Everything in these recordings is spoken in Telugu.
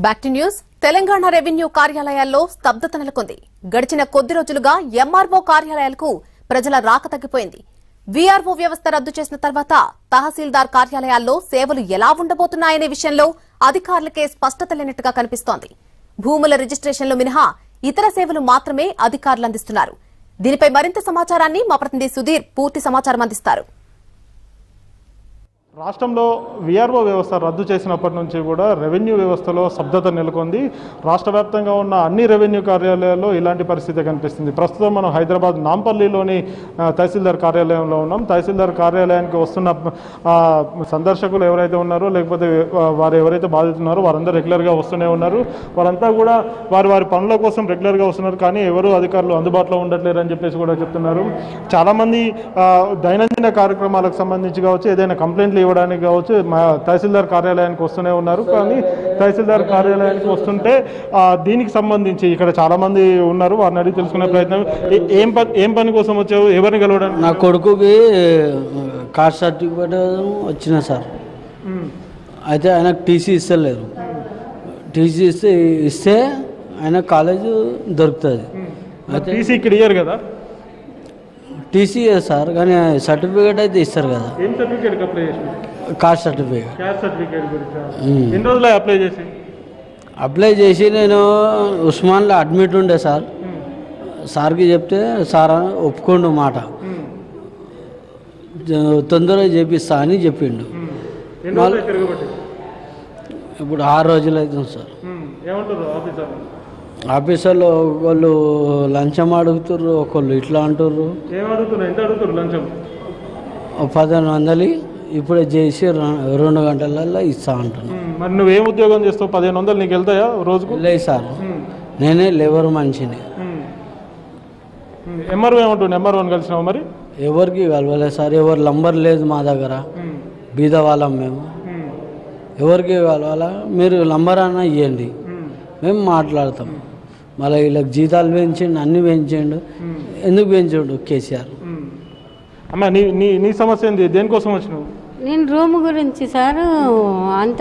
Back to news Telangana revenue కార్యాలయాల్లో స్తబ్దత నెలకొంది గడిచిన కొద్ది రోజులుగా ఎంఆర్ఓ కార్యాలయాలకు ప్రజల రాక తగ్గిపోయింది వీఆర్ఓ వ్యవస్థ రద్దు చేసిన తర్వాత తహసీల్దార్ కార్యాలయాల్లో సేవలు ఎలా ఉండబోతున్నాయనే విషయంలో అధికారులకే స్పష్టత లేనట్టుగా కనిపిస్తోంది భూముల రిజిస్ట్రేషన్లు మినహా ఇతర సేవలు మాత్రమే అధికారులు అందిస్తున్నారు దీనిపై మరింత సమాచారాన్ని మా ప్రతినిధి సుధీర్ పూర్తి సమాచారం అందిస్తారు రాష్ట్రంలో విఆర్ఓ వ్యవస్థ రద్దు చేసినప్పటి నుంచి కూడా రెవెన్యూ వ్యవస్థలో స్తబ్దత నెలకొంది రాష్ట్ర వ్యాప్తంగా ఉన్న అన్ని రెవెన్యూ కార్యాలయాల్లో ఇలాంటి పరిస్థితి కనిపిస్తుంది ప్రస్తుతం మనం హైదరాబాద్ నాంపల్లిలోని ఆ, తహసీల్దార్ కార్యాలయంలో ఉన్నాం తహసీల్దార్ కార్యాలయానికి వస్తున్న ఆ, సందర్శకులు ఎవరైతే ఉన్నారో లేకపోతే ఆ, వారు ఎవరైతే బాధితున్నారో వారందరూ రెగ్యులర్గా వస్తూనే ఉన్నారు వారంతా కూడా వారి వారి పనుల కోసం రెగ్యులర్గా వస్తున్నారు కానీ ఎవరు అధికారులు అందుబాటులో ఉండట్లేరు అని చెప్పేసి కూడా చెప్తున్నారు చాలామంది ఆ, దైనందిన కార్యక్రమాలకు సంబంధించి కావచ్చు ఏదైనా కంప్లైంట్లు ఇవ్వడానికి కావచ్చు మా తహసీల్దార్ కార్యాలయానికి వస్తూనే ఉన్నారు కానీ తహసీల్దార్ కార్యాలయానికి వస్తుంటే ఆ, దీనికి సంబంధించి ఇక్కడ చాలామంది ఉన్నారు వారిని అడిగి తెలుసుకునే ప్రయత్నం ఏ- ఏం పని ఏం పని కోసం వచ్చావు ఎవరిని కలవడానికి నా కొడుకుకి కాస్ట్ సర్టిఫికేట్ వచ్చిన సార్ ఉమ్, అయితే ఆయనకు టీసీ ఇస్తలేరు టీసీ ఇస్తే ఇస్తే ఆయన కాలేజ్ దొరుకుతుంది అయితే టీసీ ఇక్కడ ఇయ్యరు కదా టీసీ సార్ కానీ సర్టిఫికేట్ అయితే ఇస్తారు కదా ఏం సర్టిఫికేట్ అప్లై చేసి కాస్ట్ సర్టిఫికేట్ క్యాస్ట్ సర్టిఫికేట్ గురించి ఉమ్. ఎన్ని రోజులు అప్లై చేసి అప్లై చేసి నేను ఉస్మాన్లో అడ్మిట్ ఉండే సార్ ఉమ్, సార్కి చెప్తే సార్ ఒప్పుకోండు మాట ఉమ్, జ- తొందరగా చేపిస్తా అని చెప్పిండు ఉమ్. ఎన్ని రోజులు తిరగబట్టి ఇప్పుడు ఆరు రోజులు అవుతుంది సార్ ఏమంటారు ఆఫీసర్ ఆఫీసర్లో ఒకళ్ళు లంచం అడుగుతుర్రు ఒకళ్ళు ఇట్లా అంటుర్రు ఏం అడుగుతున్నారు ఎంత అడుగుతారు లంచం ఓ పదిహేను వందలు ఇప్పుడే చేసి ర- రెండు గంటలల్లో ఇస్తా అంటున్నాను ఉమ్, మరి నువ్వేం ఉద్యోగం చేస్తావు పదిహేను వందలు నీకు వెళ్తాయా రోజుకు లేదు సార్ ఉమ్, నేనే లేబర్ మనిషిని ఉమ్. ఉమ్, ఎంఆర్ఓ ఏమంటుండే ఎంఆర్ఓని కలిసినావు మరి ఎవరికి కలవలేదు సార్ ఎవరు నంబర్ లేదు మా దగ్గర ఉమ్, బీద వాళ్ళం మేము ఉమ్, ఎవరికి కలవాలా మీరు నంబర్ అన్న ఇవ్వండి ఉమ్, మేము మాట్లాడతాం మళ్ళీ వీళ్ళకి జీతాలు పెంచిండు అన్నీ పెంచిండు ఉమ్, ఎందుకు పెంచిండు కేసీఆర్ ఉమ్. అమ్మా నీ నీ నీ సమస్య ఏంది దేనికోసం వచ్చినావు నేను రూమ్ గురించి సార్ అంత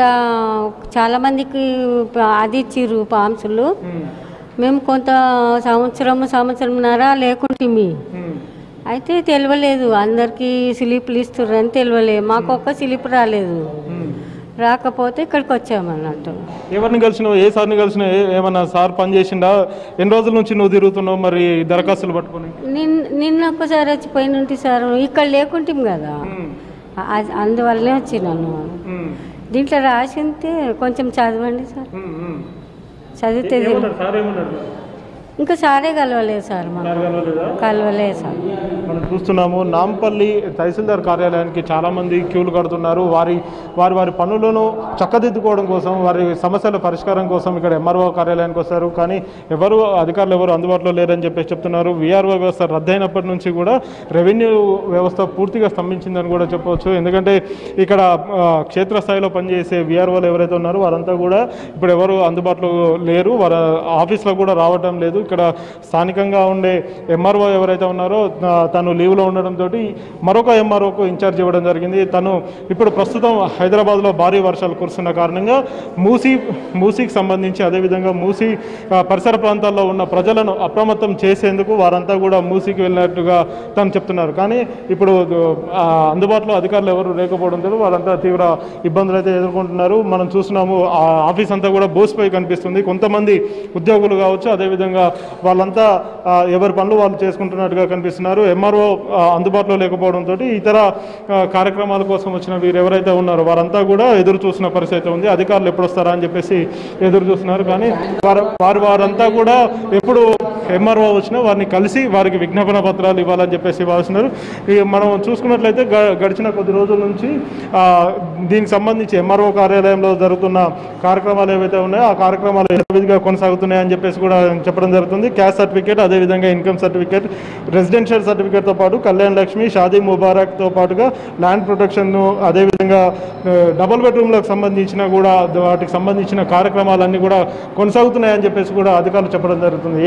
చాలా మందికి అది ఇచ్చిర్రు పాంసులు ఉమ్, మేము కొంత సంవత్సరం సంవత్సరంన్నర లేకుంటిమి ఉమ్, అయితే తెలియలేదు అందరికీ స్లిప్లు ఇస్తుర్రు అని తెలియలేదు మాకు ఒక్క స్లిప్ రాలేదు ఉమ్. రాకపోతే ఇక్కడికి వచ్చామన్నట్టు ఎవరిని కలిసినావు ఏ సార్ని కలిసినావు ఏ- ఏమన్నా సార్ పని చేసిండా ఎన్ని రోజుల నుంచి నువ్వు తిరుగుతున్నావు మరి దరఖాస్తులు పట్టుకొని నిన్న నిన్న ఒక్కసారి వచ్చి పోయినుంటి సార్ ఇక్కడ లేకుంటాం కదా ఉమ్, ఆ- అందువల్లనే వచ్చినాను ఉమ్, దీంట్లో రాసి ఉంటే కొంచెం చదవండి సార్ ఉమ్, ఉమ్. చదివితే తెలు- ఏమన్నాడు సార్ ఏమన్నాడు ఇంకా సారే కలవలేదు సార్ మాకు సార్ కలవలేదా? కలవలేదు సార్ మనం చూస్తున్నాము నాంపల్లి తహసీల్దార్ కార్యాలయానికి చాలా మంది క్యూలు కడుతున్నారు వారి వారి వారి పనులను చక్కదిద్దుకోవడం కోసం వారి సమస్యల పరిష్కారం కోసం ఇక్కడ ఎంఆర్ఓ కార్యాలయానికి వస్తారు కానీ ఎవరు అధికారులు ఎవరు అందుబాటులో లేరని చెప్పేసి చెప్తున్నారు విఆర్ఓ వ్యవస్థ రద్దయినప్పటి నుంచి కూడా రెవెన్యూ వ్యవస్థ పూర్తిగా స్తంభించిందని కూడా చెప్పవచ్చు ఎందుకంటే ఇక్కడ ఆ, క్షేత్రస్థాయిలో పనిచేసే విఆర్ఓలు ఎవరైతే ఉన్నారో వారంతా కూడా ఇప్పుడు ఎవరు అందుబాటులో లేరు వారి ఆఫీస్లో కూడా రావటం లేదు ఇక్కడ స్థానికంగా ఉండే ఎంఆర్ఓ ఎవరైతే ఉన్నారో ఆ, తను లీవ్లో ఉండడంతో మరొక ఎంఆర్ఓకు ఇన్ఛార్జ్ ఇవ్వడం జరిగింది తను ఇప్పుడు ప్రస్తుతం హైదరాబాద్లో భారీ వర్షాలు కురుస్తున్న కారణంగా మూసీ మూసీకి సంబంధించి అదేవిధంగా మూసీ ఆ, పరిసర ప్రాంతాల్లో ఉన్న ప్రజలను అప్రమత్తం చేసేందుకు వారంతా కూడా మూసీకి వెళ్ళినట్టుగా తను చెప్తున్నారు కానీ ఇప్పుడు ఆ, అందుబాటులో అధికారులు ఎవరు లేకపోవడంతో వాళ్ళంతా తీవ్ర ఇబ్బందులు అయితే ఎదుర్కొంటున్నారు మనం చూస్తున్నాము ఆ ఆఫీస్ అంతా కూడా బోసిపోయి కనిపిస్తుంది కొంతమంది ఉద్యోగులు కావచ్చు అదేవిధంగా వాళ్ళంతా ఆ, ఎవరి పనులు వాళ్ళు చేసుకుంటున్నట్టుగా కనిపిస్తున్నారు ఎంఆర్ఓ అందుబాటులో లేకపోవడంతో ఇతర ఆ, కార్యక్రమాల కోసం వచ్చిన వీరు ఎవరైతే ఉన్నారో వారంతా కూడా ఎదురు చూసిన పరిస్థితి ఉంది అధికారులు ఎప్పుడు వస్తారా అని చెప్పేసి ఎదురు చూస్తున్నారు కానీ వారు వారు వారంతా కూడా ఎప్పుడు ఎంఆర్ఓ వచ్చినా వారిని కలిసి వారికి విజ్ఞాపన పత్రాలు ఇవ్వాలని చెప్పేసి భావిస్తున్నారు ఈ మనం చూసుకున్నట్లయితే గ- గడిచిన కొద్ది రోజుల నుంచి ఆ, దీనికి సంబంధించి ఎంఆర్ఓ కార్యాలయంలో జరుగుతున్న కార్యక్రమాలు ఏవైతే ఉన్నాయో ఆ కార్యక్రమాలు యథావిధిగా కొనసాగుతున్నాయని చెప్పేసి కూడా చెప్పడం జరుగుతుంది క్యాస్ట్ సర్టిఫికేట్ అదేవిధంగా ఇన్కమ్ సర్టిఫికేట్ రెసిడెన్షియల్ సర్టిఫికేట్తో పాటు కళ్యాణ్ లక్ష్మి షాదీ ముబారక్తో పాటుగా ల్యాండ్ ప్రొటెక్షన్ను అదేవిధంగా ఆ, డబుల్ బెడ్రూమ్లకు సంబంధించిన కూడా వాటికి సంబంధించిన కార్యక్రమాలన్నీ కూడా కొనసాగుతున్నాయని చెప్పేసి కూడా అధికారులు చెప్పడం జరుగుతుంది ఏది ఏమైనా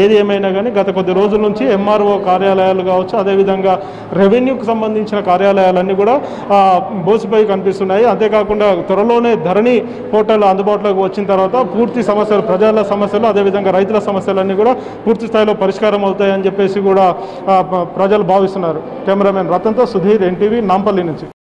అయినా కానీ గత కొద్ది రోజుల నుంచి ఎంఆర్ఓ కార్యాలయాలు కావచ్చు అదేవిధంగా రెవెన్యూకి సంబంధించిన కార్యాలయాలన్నీ కూడా ఆ, బోసిపోయి కనిపిస్తున్నాయి అంతేకాకుండా త్వరలోనే ధరణి పోర్టల్ అందుబాటులోకి వచ్చిన తర్వాత పూర్తి సమస్యలు ప్రజల సమస్యలు అదేవిధంగా రైతుల సమస్యలన్నీ కూడా పూర్తి స్థాయిలో పరిష్కారం అవుతాయని చెప్పేసి కూడా ఆ, ప- ప్రజలు భావిస్తున్నారు కెమెరామెన్ రతన్తో సుధీర్ ఎన్టీవీ నాంపల్లి నుంచి